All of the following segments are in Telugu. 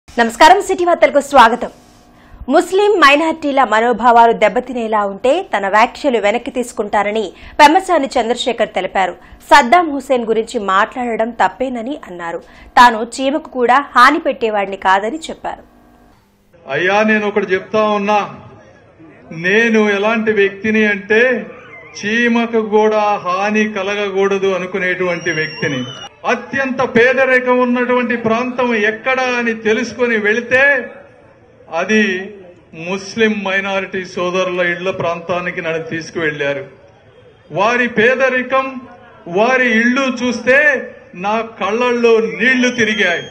నమస్కారం సిటీ వార్తలకు స్వాగతం ముస్లిం మైనార్టీల మనోభావాలు దెబ్బతినేలా ఉంటే తన వ్యాఖ్యలు వెనక్కి తీసుకుంటారని పెమ్మసాని చంద్రశేఖర్ తెలిపారు సద్దాం హుసేన్ గురించి మాట్లాడడం తప్పేనని అన్నారు తాను చీమకు కూడా హాని పెట్టేవాడిని కాదని చెప్పారు అయ్యా నేను ఒకటి చెప్తా ఉన్నా నేను ఎలాంటి వ్యక్తిని అంటే చీమకు కూడా హాని కలగకూడదు అనుకునేటువంటి వ్యక్తిని అత్యంత పేదరికం ఉన్నటువంటి ప్రాంతం ఎక్కడ అని తెలుసుకొని వెళితే అది ముస్లిం మైనారిటీ సోదరుల ఇళ్ల ప్రాంతానికి నన్ను తీసుకువెళ్లారు వారి పేదరికం వారి ఇళ్ళు చూస్తే నా కళ్ళల్లో నీళ్లు తిరిగాయి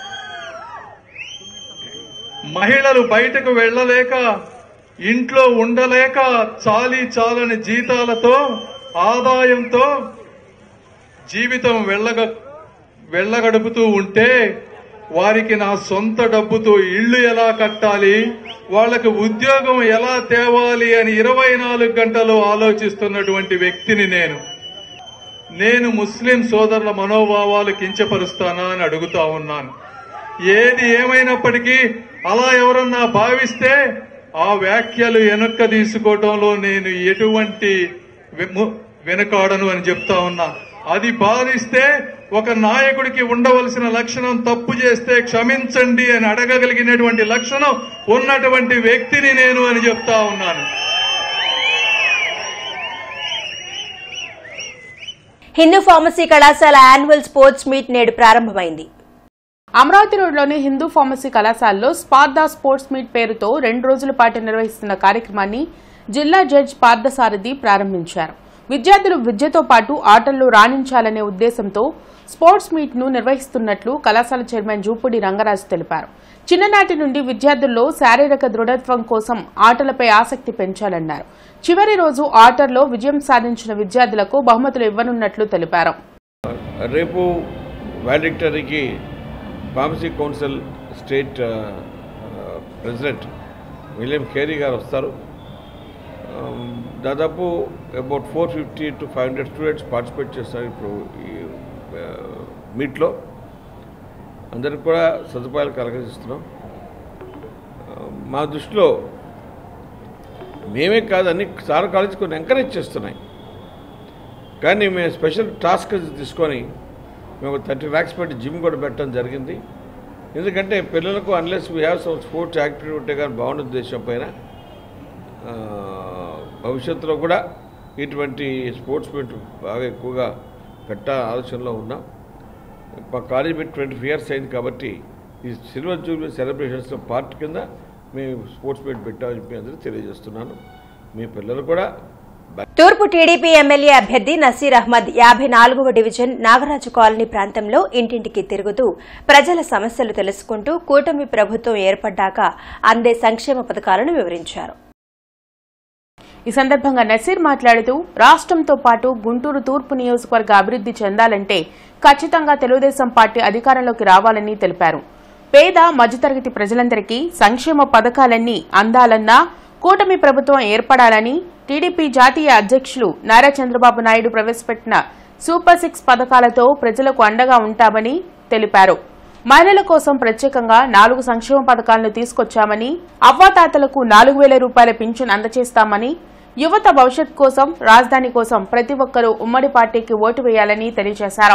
మహిళలు బయటకు వెళ్లలేక ఇంట్లో ఉండలేక చాలీ చాలని జీతాలతో ఆదాయంతో జీవితం వెళ్ళగ వెళ్ళగడుపుతూ ఉంటే వారికి నా సొంత డబ్బుతో ఇళ్లు ఎలా కట్టాలి వాళ్ళకి ఉద్యోగం ఎలా తేవాలి అని ఇరవై నాలుగు గంటలు ఆలోచిస్తున్నటువంటి వ్యక్తిని నేను నేను ముస్లిం సోదరుల మనోభావాలు కించపరుస్తానా అని అడుగుతా ఉన్నాను ఏది ఏమైనప్పటికీ అలా ఎవరన్నా భావిస్తే ఆ వ్యాఖ్యలు వెనక్క తీసుకోవటంలో నేను ఎటువంటి వె- వెనకాడను అని చెప్తా ఉన్నా అది భావిస్తే ఒక నాయకుడికి ఉండవలసిన లక్షణం తప్పు చేస్తే క్షమించండి అని అడగగలిగినటువంటి లక్షణం ఉన్నటువంటి వ్యక్తిని నేను అని చెప్తా ఉన్నాను హిందూ ఫార్మసీ కళాశాల యాన్యువల్ స్పోర్ట్స్ మీట్ నేడు ప్రారంభమైంది అమరావతి రోడ్లోని హిందూ ఫార్మసీ కళాశాలలో స్పార్దా స్పోర్ట్స్ మీట్ పేరుతో రెండు రోజుల పాటు నిర్వహిస్తున్న కార్యక్రమాన్ని జిల్లా జడ్జ్ పార్థసారథి ప్రారంభించారు విద్యార్థులు విద్యతో పాటు ఆటల్లో రాణించాలనే ఉద్దేశంతో స్పోర్ట్స్ మీట్ ను నిర్వహిస్తున్నట్లు కళాశాల చైర్మన్ జూపూడి రంగరాజు తెలిపారు చిన్ననాటి నుండి విద్యార్థుల్లో శారీరక దృఢత్వం కోసం ఆటలపై ఆసక్తి పెంచాలన్నారు చివరి రోజు ఆటల్లో విజయం సాధించిన విద్యార్థులకు బహుమతులు ఇవ్వనున్నట్లు తెలిపారు రేపు వాలిడిక్టరీకి ఫార్మసీ కౌన్సిల్ స్టేట్ ఆ, ఆ, ప్రెసిడెంట్ విలియం కేరీ గారు వస్తారు ఆమ్, దాదాపు about four fifty to five hundred students participate చేస్తారు ఇప్పుడు ఈ ఆ, మీట్లో అందరికి కూడా సదుపాయాలు కలగజేస్తున్నాం ఆ, మా దృష్టిలో మేమే కాదు అన్ని సార్ కాలేజ్ కొన్ని ఎంకరేజ్ చేస్తున్నాయి కానీ మేము స్పెషల్ టాస్క్ తీసుకొని మేము థర్టీ ల్యాక్స్ పెట్టి జిమ్ కూడా పెట్టడం జరిగింది ఎందుకంటే పిల్లలకు unless we have some sports activity ఉంటే కానీ బాగుండే ఉద్దేశం పైన ఆ, భవిష్యత్తులో కూడా ఇటువంటి స్పోర్ట్స్ మీట్ బాగా ఎక్కువగా పెట్ట ఆలోచనలో ఉన్నాం మా కాలేజ్ పెట్టి ట్వంటీ ఇయర్స్ అయింది కాబట్టి ఈ సిల్వర్ జూబ్లీ సెలబ్రేషన్స్లో పార్ట్ కింద మేము స్పోర్ట్స్ మీట్ పెట్టామని చెప్పి అందరూ తెలియజేస్తున్నాను మీ పిల్లలు కూడా తూర్పు టీడీపీ ఎమ్మెల్యే అభ్యర్థి నసీర్ అహ్మద్ యాభై నాలుగవ డివిజన్ నాగరాజు కాలనీ ప్రాంతంలో ఇంటింటికి తిరుగుతూ ప్రజల సమస్యలు తెలుసుకుంటూ కూటమి ప్రభుత్వం ఏర్పడ్డాక అందే సంక్షేమ పథకాలను వివరించారు ఈ సందర్భంగా నసీర్ మాట్లాడుతూ రాష్ట్రంతో పాటు గుంటూరు తూర్పు నియోజకవర్గ అభివృద్ది చెందాలంటే ఖచ్చితంగా తెలుగుదేశం పార్టీ అధికారంలోకి రావాలని తెలిపారు పేద మధ్యతరగతి ప్రజలందరికీ సంక్షేమ పథకాలన్నీ అందాలన్నా కూటమి ప్రభుత్వం ఏర్పడాలని టీడీపీ జాతీయ అధ్యక్షులు నారా చంద్రబాబు నాయుడు ప్రవేశపెట్టిన సూపర్ సిక్స్ పథకాలతో ప్రజలకు అండగా ఉంటామని తెలిపారు మహిళల కోసం ప్రత్యేకంగా నాలుగు సంక్షేమ పథకాలను తీసుకొచ్చామని అవ్వాతాతలకు నాలుగు వేల రూపాయల పింఛన్ అందజేస్తామని యువత భవిష్యత్ కోసం రాజధాని కోసం ప్రతి ఒక్కరూ ఉమ్మడి పార్టీకి ఓటు వేయాలని తెలియజేశారు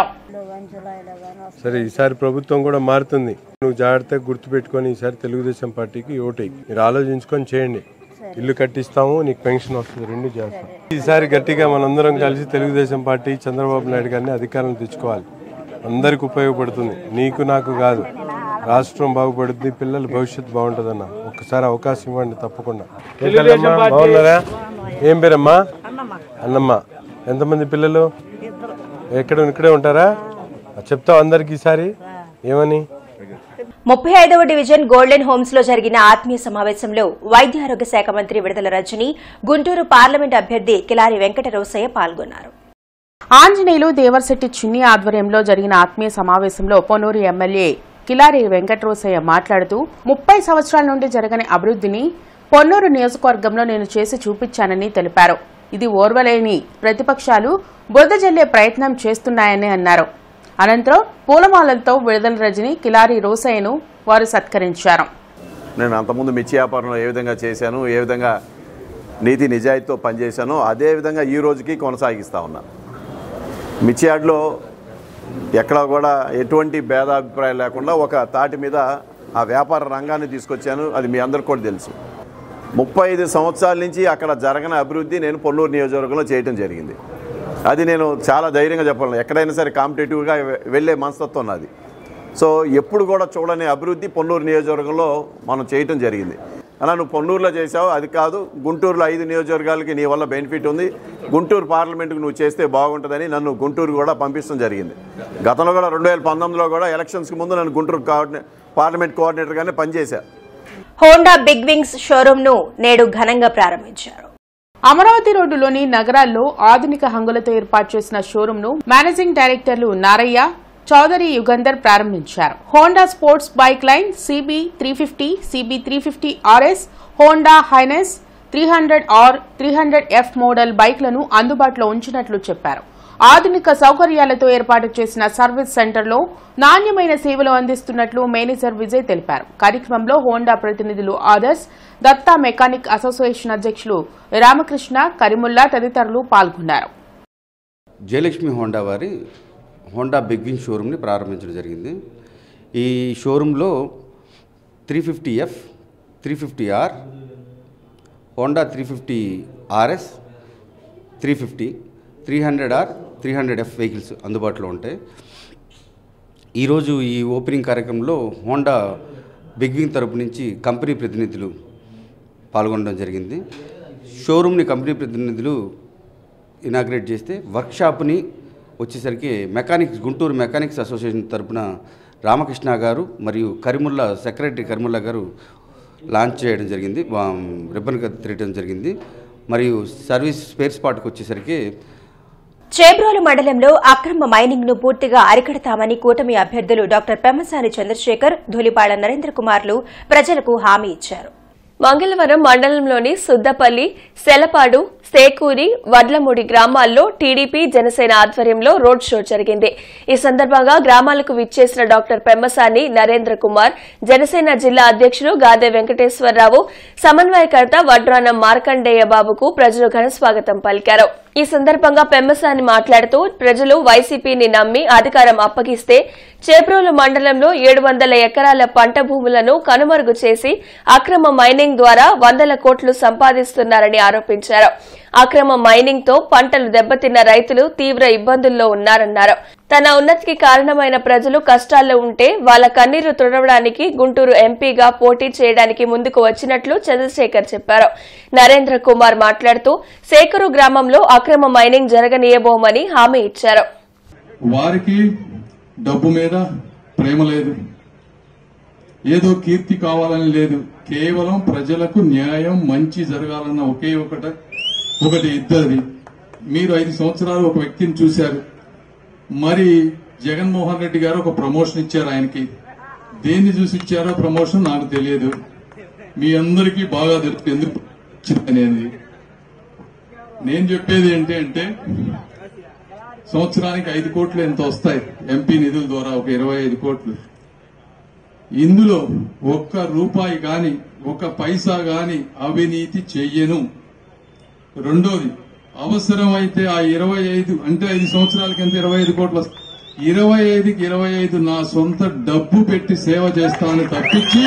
సరే ఈసారి ప్రభుత్వం కూడా మారుతుంది నువ్వు జాగ్రత్తగా గుర్తుపెట్టుకొని ఈసారి తెలుగుదేశం పార్టీకి ఓటేయి మీరు ఆలోచించుకొని చేయండి ఇల్లు కట్టిస్తాము నీకు పెన్షన్ వస్తుంది రెండు చేస్తాం ఈసారి గట్టిగా మనందరం కలిసి తెలుగుదేశం పార్టీ చంద్రబాబు నాయుడు గారిని అధికారం తెచ్చుకోవాలి అందరికి ఉపయోగపడుతుంది నీకు నాకు కాదు రాష్ట్రం బాగుపడుతుంది పిల్లల భవిష్యత్తు బాగుంటుందన్న ఒక్కసారి అవకాశం ఇవ్వండి తప్పకుండా ఏ కదమ్మా? బాగున్నారా ఏం పేరమ్మా అన్నమ్మ ఎంతమంది పిల్లలు ఎక్కడ ఇక్కడే ఉంటారా చెప్తావు అందరికి ఈసారి ఏమని ముప్పై ఐదవ డివిజన్ గోల్డెన్ హోమ్స్ లో జరిగిన ఆత్మీయ సమావేశంలో వైద్య ఆరోగ్య శాఖ మంత్రి విడుదల రజని గుంటూరు పార్లమెంట్ అభ్యర్థి కిలారి వెంకట రోసయ్య పాల్గొన్నారు ఆంజనేయులు దేవర్శెట్టి చిన్ని ఆధ్వర్యంలో జరిగిన ఆత్మీయ సమావేశంలో పొన్నూరు ఎమ్మెల్యే కిలారి వెంకటరోసయ్య మాట్లాడుతూ ముప్పై సంవత్సరాల నుండి జరగని అభివృద్ధిని పొన్నూరు నియోజకవర్గంలో నేను చేసి చూపించానని తెలిపారు ఇది ఓర్వలేని ప్రతిపక్షాలు బురద జల్లే ప్రయత్నం చేస్తున్నాయని అన్నారు అనంతరం పూలమాలలతో విడుదల రజని కిలారి రోసయ్యను వారు సత్కరించారు నేను అంతకుముందు మిర్చి వ్యాపారంలో ఏ విధంగా చేశాను ఏ విధంగా నీతి నిజాయితీతో పనిచేశానో అదే విధంగా ఈ రోజుకి కొనసాగిస్తూ ఉన్నా మిర్చి యార్డ్లో ఎక్కడ కూడా ఎటువంటి భేదాభిప్రాయం లేకుండా ఒక తాటి మీద ఆ వ్యాపార రంగాన్ని తీసుకొచ్చాను అది మీ అందరికీ కూడా తెలుసు ముప్పై ఐదు సంవత్సరాల నుంచి అక్కడ జరగని అభివృద్ధి నేను పొన్నూరు నియోజకవర్గంలో చేయడం జరిగింది అది నేను చాలా ధైర్యంగా చెప్పాలను ఎక్కడైనా సరే కాంపిటేటివ్గా వెళ్ళే మనస్తత్వం నాది సో ఎప్పుడు కూడా చూడని అభివృద్ధి పొన్నూరు నియోజకవర్గంలో మనం చేయటం జరిగింది అలా నువ్వు పొన్నూరులో చేసావు అది కాదు గుంటూరులో ఐదు నియోజకవర్గాలకి నీ వల్ల బెనిఫిట్ ఉంది గుంటూరు పార్లమెంట్కి నువ్వు చేస్తే బాగుంటుందని నన్ను గుంటూరు కూడా పంపించడం జరిగింది గతంలో కూడా రెండు వేల పంతొమ్మిదిలో కూడా ఎలక్షన్స్కి ముందు నన్ను గుంటూరు కోఆర్డినే పార్లమెంట్ కోఆర్డినేటర్గానే పనిచేశా హోండా బిగ్ వింగ్స్ షోరూమ్ ను నేడు ఘనంగా ప్రారంభించారు అమరావతి రోడ్డులోని నగరాల్లో ఆధునిక హంగులతో ఏర్పాటు చేసిన షోరూమ్ ను మేనేజింగ్ డైరెక్టర్లు నారయ్య చౌదరి యుగంధర్ ప్రారంభించారు Honda sports bike line CB three fifty CB three fifty RS Honda highness three hundred R three hundred F model బైక్లను అందుబాటులో ఉంచినట్లు చెప్పారు ఆధునిక సౌకర్యాలతో ఏర్పాటు చేసిన సర్వీస్ సెంటర్లో నాణ్యమైన సేవలు అందిస్తున్నట్లు మేనేజర్ విజయ్ తెలిపారు కార్యక్రమంలో హోండా ప్రతినిధులు ఆదర్శ్ దత్తా మెకానిక్ అసోసియేషన్ అధ్యక్షులు రామకృష్ణ కరిముల్లా తదితరులు పాల్గొన్నారు జయలక్ష్మి హోండా వారి హోండా బిగ్ వింగ్ షోరూమ్ని ప్రారంభించడం జరిగింది ఈ షోరూంలో three fifty F three fifty R Honda three fifty RS three fifty three hundred R three hundred F vehicles అందుబాటులో ఉంటాయి ఈరోజు ఈ ఓపెనింగ్ కార్యక్రమంలో హోండా బిగ్ వింగ్ తరపు నుంచి కంపెనీ ప్రతినిధులు పాల్గొనడం జరిగింది షోరూమ్ని కంపెనీ ప్రతినిధులు ఇనాగ్రేట్ చేస్తే వర్క్షాప్ని వచ్చేసరికి మెకానిక్స్ గుంటూరు మెకానిక్స్ అసోసియేషన్ తరపున రామకృష్ణ గారు మరియు కరిముల్లా సెక్రటరీ కరిముల్లా గారు లాంచ్ చేయడం జరిగింది వా- రిబ్బన్ కట్ తిరగడం జరిగింది మరియు సర్వీస్ స్పేర్ స్పాట్కి వచ్చేసరికి చేబ్రోలు మండలంలో అక్రమ మైనింగ్ ను పూర్తిగా అరికడతామని కూటమి అభ్యర్థులు డాక్టర్ పెమ్మసాని చంద్రశేఖర్ ధూలిపాడ నరేంద్ర కుమార్లు ప్రజలకు హామీ ఇచ్చారు మంగళవారం మండలంలోని సుద్దపల్లి సెలపాడు సేకూరి వడ్లమూడి గ్రామాల్లో టీడీపీ జనసేన ఆధ్వర్యంలో రోడ్ షో జరిగింది ఈ సందర్భంగా గ్రామాలకు విచ్చేసిన డాక్టర్ పెమ్మసాని నరేంద్ర కుమార్ జనసేన జిల్లా అధ్యక్షులు గాదె వెంకటేశ్వరరావు సమన్వయకర్త వడ్రానం మార్కండేయ బాబుకు ప్రజలు ఘనస్వాగతం పలికారు ఈ సందర్భంగా పెమ్మసాని మాట్లాడుతూ ప్రజలు వైసీపీని నమ్మి అధికారం అప్పగిస్తే చేబ్రోలు మండలంలో ఏడు వందల ఎకరాల పంట భూములను కనుమరుగు చేసి అక్రమ మైనింగ్ ద్వారా వందల కోట్లు సంపాదిస్తున్నారని ఆరోపించారు అక్రమ మైనింగ్ తో పంటలు దెబ్బతిన్న రైతులు తీవ్ర ఇబ్బందుల్లో ఉన్నారన్నారు తన ఉన్నతికి కారణమైన ప్రజలు కష్టాల్లో ఉంటే వాళ్ళ కన్నీరు తుడవడానికి గుంటూరు ఎంపీగా పోటీ చేయడానికి ముందుకు వచ్చినట్లు చంద్రశేఖర్ చెప్పారు నరేంద్ర కుమార్ మాట్లాడుతూ శేఖరు గ్రామంలో అక్రమ మైనింగ్ జరగనీయబోమని హామీ ఇచ్చారు వారికి డబ్బు మీద ప్రేమ లేదు ఏదో కీర్తి కావాలని లేదు కేవలం ప్రజలకు న్యాయం మంచి జరగాలన్న ఒకే ఒకట ఒకటి ఇద్దరిది మీరు ఐదు సంవత్సరాలు ఒక వ్యక్తిని చూశారు మరి జగన్మోహన్ రెడ్డి గారు ఒక ప్రమోషన్ ఇచ్చారు ఆయనకి దేన్ని చూసి ఇచ్చారో ప్రమోషన్ నాకు తెలియదు మీ అందరికీ బాగా తెలుసు ఎందుకు అనేది నేను చెప్పేది ఏంటి అంటే సంవత్సరానికి ఐదు కోట్లు ఎంత వస్తాయి ఎంపీ నిధుల ద్వారా ఒక ఇరవై ఐదు కోట్లు ఇందులో ఒక్క రూపాయి గాని ఒక పైసా గాని అవినీతి చెయ్యను రెండోది అవసరమైతే ఆ ఇరవై ఐదు అంటే ఐదు సంవత్సరాలకి ఎంత ఇరవై ఐదు కోట్లు వస్తాయి ఇరవై ఐదుకి ఇరవై ఐదు నా సొంత డబ్బు పెట్టి సేవ చేస్తాను తప్పించి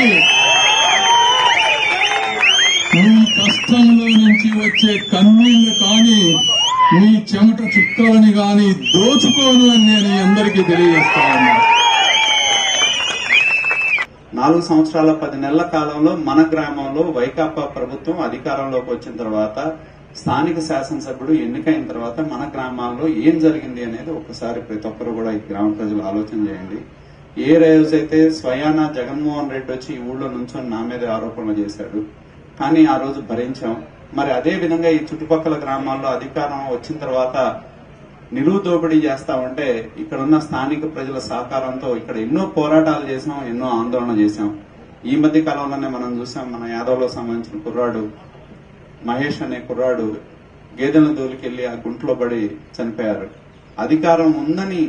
నీ కష్టంలో నుంచి వచ్చే కన్నీళ్లు కానీ నీ చెమట చుక్కలని గాని దోచుకోను అని నేను మీ అందరికీ తెలియజేస్తా ఉన్నా నాలుగు సంవత్సరాల పది నెలల కాలంలో మన గ్రామంలో వైకాపా ప్రభుత్వం అధికారంలోకి వచ్చిన తర్వాత స్థానిక శాసనసభ్యుడు ఎన్నికైన తర్వాత మన గ్రామాల్లో ఏం జరిగింది అనేది ఒకసారి ప్రతి ఒక్కరు కూడా ఈ గ్రామ ప్రజలు ఆలోచన చేయండి ఏ రోజైతే స్వయాన జగన్మోహన్ రెడ్డి వచ్చి ఈ ఊళ్ళో నుంచొని నా మీద ఆరోపణలు చేశాడు కానీ ఆ రోజు భరించాం మరి అదే విధంగా ఈ చుట్టుపక్కల గ్రామాల్లో అధికారం వచ్చిన తర్వాత నిలువు దోపిడీ చేస్తా ఉంటే ఇక్కడ ఉన్న స్థానిక ప్రజల సహకారంతో ఇక్కడ ఎన్నో పోరాటాలు చేసాం ఎన్నో ఆందోళన చేశాం ఈ మధ్య కాలంలోనే మనం చూసాం మన యాదవ్లో సంబంధించిన కుర్రాడు మహేష్ అనే కుర్రాడు గేదెలను దోలికెళ్లి ఆ గుంట్లో పడి చనిపోయారు అధికారం ఉందని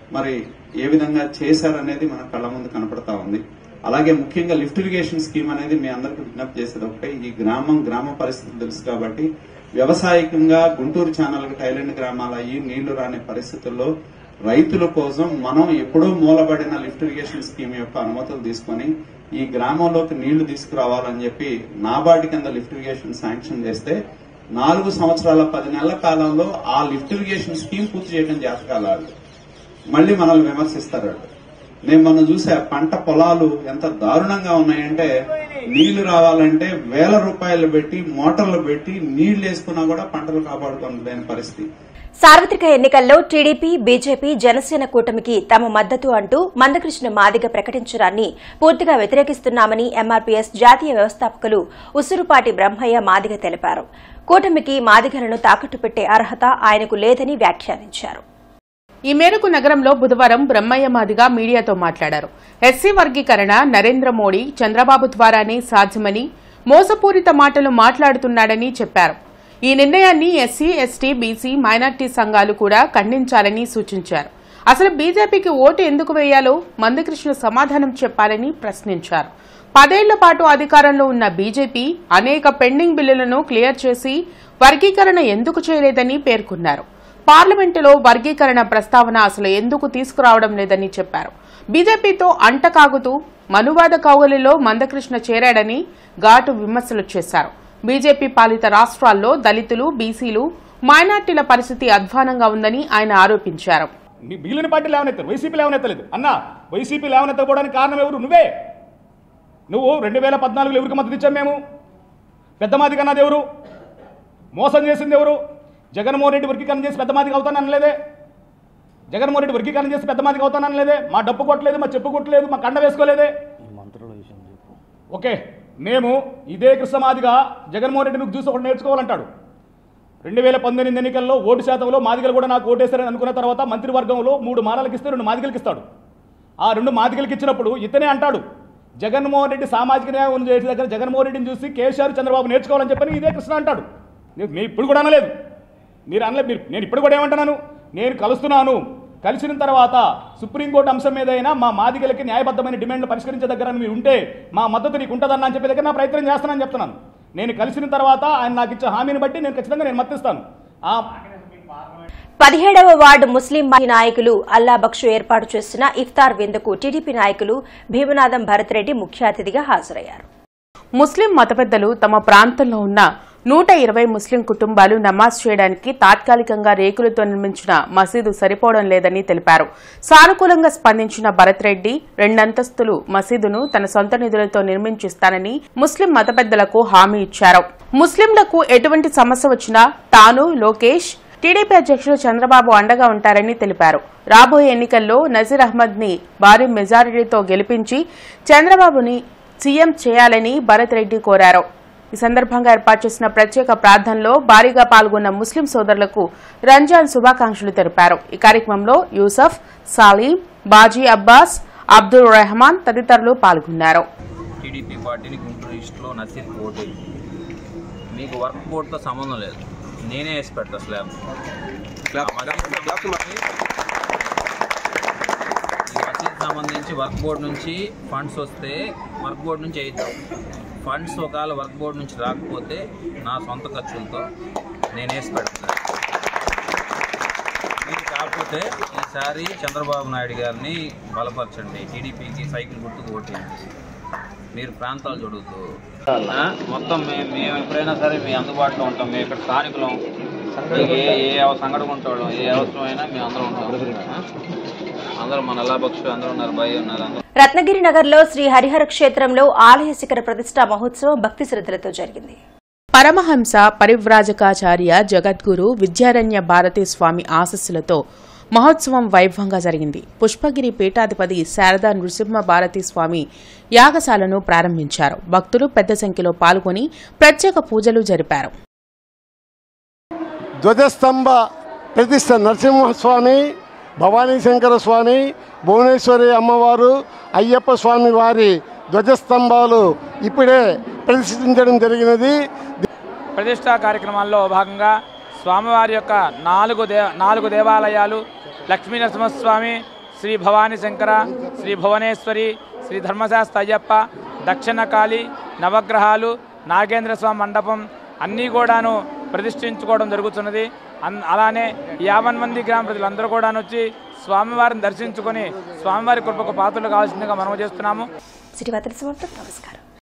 మరి ఏ విధంగా చేశారనేది మన కళ్ళ ముందు కనపడతా ఉంది అలాగే ముఖ్యంగా లిఫ్ట్ ఇరిగేషన్ స్కీమ్ అనేది మీ అందరికీ విజ్ఞప్తి చేసేది ఒకటే ఈ గ్రామం గ్రామ పరిస్థితులు తెలుసు కాబట్టి వ్యవసాయకంగా గుంటూరు ఛానల్ టైలెండ్ గ్రామాల ఈ నీళ్లు రాని పరిస్థితుల్లో రైతుల కోసం మనం ఎప్పుడో మూలబడిన లిఫ్ట్ ఇరిగేషన్ స్కీమ్ యొక్క అనుమతులు తీసుకొని ఈ గ్రామంలోకి నీళ్లు తీసుకురావాలని చెప్పి నాబార్డు కింద లిఫ్ట్ ఇరిగేషన్ శాంక్షన్ చేస్తే నాలుగు సంవత్సరాల పది నెలల కాలంలో ఆ లిఫ్ట్ ఇరిగేషన్ స్కీమ్ పూర్తి చేయడం జాతకాలు మళ్ళీ మనల్ని విమర్శిస్తారు వాళ్ళు. నేను మనం చూసే పంట పొలాలు ఎంత దారుణంగా ఉన్నాయంటే నీళ్లు రావాలంటే వేల రూపాయలు పెట్టి మోటార్లు పెట్టి నీళ్లు వేసుకున్నా కూడా పంటలు కాపాడుకోలేని పరిస్థితి సార్వత్రిక ఎన్నికల్లో టీడీపీ బీజేపీ జనసేన కూటమికి తమ మద్దతు అంటూ మందకృష్ణ మాదిగ ప్రకటించడాన్ని పూర్తిగా వ్యతిరేకిస్తున్నామని ఎంఆర్పీఎస్ జాతీయ వ్యవస్థాపకులు ఉసురుపాటి బ్రహ్మయ్య మాదిగ తెలిపారు కూటమికి మాదిగలను తాకట్టు పెట్టే అర్హత ఆయనకు లేదని వ్యాఖ్యానించారు ఈ మేరకు నగరంలో బుధవారం బ్రహ్మయ్య మాదిగా మీడియాతో మాట్లాడారు ఎస్సీ వర్గీకరణ నరేంద్ర మోడీ చంద్రబాబు ద్వారానే సాధ్యమని మోసపూరిత మాటలు మాట్లాడుతున్నాడని చెప్పారు ఈ నిర్ణయాన్ని ఎస్సీ ఎస్టీ బీసీ మైనార్టీ సంఘాలు కూడా ఖండించాలని సూచించారు అసలు బీజేపీకి ఓటు ఎందుకు వేయాలో మందకృష్ణ సమాధానం చెప్పాలని ప్రశ్నించారు పదేళ్ల పాటు అధికారంలో ఉన్న బీజేపీ అనేక పెండింగ్ బిల్లులను క్లియర్ చేసి వర్గీకరణ ఎందుకు చేయలేదని పేర్కొన్నారు పార్లమెంటులో వర్గీకరణ ప్రస్తావన అసలు ఎందుకు తీసుకురావడం లేదని చెప్పారు బీజేపీతో అంటకాగుతూ మనువాద కౌగలిలో మందకృష్ణ చేరాడని ఘాటు విమర్శలు చేశారు బీజేపీ పాలిత రాష్ట్రాల్లో దళితులు బీసీలు మైనార్టీల పరిస్థితి అధ్వానంగా ఉందని ఆయన ఆరోపించారు నీ మిగిలిన పార్టీ లేవనెత్తారు వైసీపీ లేవనెత్తలేదు అన్న వైసీపీ లేవనెత్తకపోవడానికి కారణం ఎవరు నువ్వే నువ్వు రెండు వేల పద్నాలుగులో ఎవరికి మద్దతు ఇచ్చాం మేము పెద్ద మాదిగా అన్నది ఎవరు మోసం చేసింది ఎవరు జగన్మోహన్ రెడ్డి వర్గీకరణ చేసి పెద్ద మాదిగా అవుతాను అనలేదే జగన్మోహన్ రెడ్డి వర్గీకరణ చేసి పెద్ద మాదిగా అవుతాను అనలేదే మా డప్పు కొట్టలేదు మా చెప్పు కొట్టలేదు మా కండ వేసుకోలేదే ఓకే మేము ఇదే కృష్ణమాదిగా జగన్మోహన్ రెడ్డి నువ్వు చూసి ఒకటి నేర్చుకోవాలంటాడు రెండు వేల పంతొమ్మిది ఎన్నికల్లో ఓటు శాతంలో మాదిగలు కూడా నాకు ఓటేస్తారని అనుకున్న తర్వాత మంత్రివర్గంలో మూడు మాలలకు ఇస్తే రెండు మాదిగలకి ఇస్తాడు ఆ రెండు మాదిగలకి ఇచ్చినప్పుడు ఇతనే అంటాడు జగన్మోహన్ రెడ్డి సామాజిక న్యాయం చేసే దగ్గర జగన్మోహన్ రెడ్డిని చూసి కేసీఆర్ చంద్రబాబు నేర్చుకోవాలని చెప్పని ఇదే కృష్ణ అంటాడు నేను మేము ఇప్పుడు కూడా అనలేదు మీరు అనలేదు మీరు నేను ఇప్పుడు కూడా ఏమంటున్నాను నేను కలుస్తున్నాను కలిసిన తర్వాత సుప్రీంకోర్టు అంశం మీదైనా మా మాదిగలకి న్యాయబద్ధమైన డిమాండ్లు పరిష్కరించే దగ్గర మీరు ఉంటే మా మద్దతు నీకు ఉంటుందన్న అని చెప్పే దగ్గర నా ప్రయత్నం చేస్తానని చెప్తున్నాను నేను కలిసిన తర్వాత ఆయన నాకు ఇచ్చే హామీని బట్టి నేను ఖచ్చితంగా నేను మద్దతిస్తాను ఆ పదిహేడవ వార్డు ముస్లిం మహిళా నాయకులు అల్లా బక్షు ఏర్పాటు చేసిన ఇఫ్తార్ విందుకు టీడీపీ నాయకులు భీమనాథం భరత్ రెడ్డి ముఖ్య అతిథిగా హాజరయ్యారు ముస్లిం మత పెద్దలు తమ ప్రాంతంలో ఉన్న నూట ఇరవై ముస్లిం కుటుంబాలు నమాజ్ చేయడానికి తాత్కాలికంగా రేకులతో నిర్మించిన మసీదు సరిపోవడం లేదని తెలిపారు సానుకూలంగా స్పందించిన భరత్ రెడ్డి రెండంతస్తులు మసీదును తన సొంత నిధులతో నిర్మించిస్తానని ముస్లిం మత పెద్దలకు హామీ ఇచ్చారు ముస్లింలకు ఎటువంటి సమస్య వచ్చినా తాను లోకేష్ టీడీపీ అధ్యక్షుడు చంద్రబాబు అండగా ఉంటారని తెలిపారు రాబోయే ఎన్నికల్లో నజీర్ అహ్మద్ ని భారీ మెజారిటీతో గెలిపించి చంద్రబాబుని సీఎం చేయాలని భరత్ రెడ్డి కోరారు ఈ సందర్భంగా ఏర్పాటు చేసిన ప్రత్యేక ప్రార్థనలో భారీగా పాల్గొన్న ముస్లిం సోదరులకు రంజాన్ శుభాకాంక్షలు తెలిపారు ఈ కార్యక్రమంలో యూసఫ్ సాలీం బాజీ అబ్బాస్ అబ్దుల్ రెహమాన్ తదితరులు పాల్గొన్నారు టీడీపీ పార్టీని గుంటూరు ఈస్ట్లో నసీర్కి ఓటు మీకు వర్క్ బోర్డుతో సంబంధం లేదు నేనే వేసి పెడతా స్లాబ్ ఈ మసీద్ సంబంధించి వర్క్ బోర్డు నుంచి ఫండ్స్ వస్తే వర్క్ బోర్డు నుంచి వేయిద్దాం ఫండ్స్ ఒకవేళ వర్క్ బోర్డు నుంచి రాకపోతే నా సొంత ఖర్చులతో నేను వేసి పెడతాను ఇది కాకపోతే ఈసారి చంద్రబాబు నాయుడు గారిని బలపరచండి టీడీపీకి సైకిల్ గుర్తుకు ఓటేయండి మీరు ప్రాంతాలు చూడొద్దు ఆ? మొత్తం మేము మేము ఎప్పుడైనా సరే మీ అందుబాటులో ఉంటాం మేము ఇక్కడ స్థానికులం మీకు ఏ ఏ అవ- సంఘటన ఉంటాం ఏ అవసరమైనా మేము అందరం ఉంటాం ఆ? అందరూ మన అల్లాబక్షు అందరూ ఉన్నారు భయ ఉన్నారు అందరూ రత్నగిరి నగర్లో శ్రీ హరిహర క్షేత్రంలో ఆలయ శిఖర ప్రతిష్టా మహోత్సవం భక్తి శ్రద్ధలతో జరిగింది పరమహంస పరివ్రాజకాచార్య జగద్గురు విద్యారణ్య భారతీ స్వామి ఆశస్సులతో మహోత్సవం వైభవంగా జరిగింది పుష్పగిరి పీఠాధిపతి శారదా నృసింహ భారతీ స్వామి యాగశాలను ప్రారంభించారు భక్తులు పెద్ద సంఖ్యలో పాల్గొని ప్రత్యేక పూజలు జరిపారు ధ్వజస్తంభ ప్రతిష్ట నరసింహస్వామి భవానీ శంకర స్వామి భువనేశ్వరి అమ్మవారు అయ్యప్ప స్వామి వారి ధ్వజస్తంభాలు ఇప్పుడే ప్రతిష్ఠించడం జరిగినది ప్రతిష్టా కార్యక్రమాల్లో భాగంగా స్వామివారి యొక్క నాలుగు దే నాలుగు దేవాలయాలు లక్ష్మీ నరసింహస్వామి శ్రీ భవానీ శంకర శ్రీ భువనేశ్వరి శ్రీ ధర్మశాస్త్ర అయ్యప్ప దక్షిణకాళి నవగ్రహాలు నాగేంద్ర స్వామి మండపం అన్నీ కూడాను ప్రతిష్ఠించుకోవడం జరుగుతున్నది అన్ అలానే యావన్ మంది గ్రామ ప్రజలందరూ కూడాను వచ్చి స్వామివారిని దర్శించుకొని స్వామివారి కృపకు పాత్రలు కావాల్సిందిగా మనం చేస్తున్నాము సిటీ వార్తల సమాప్తం నమస్కారం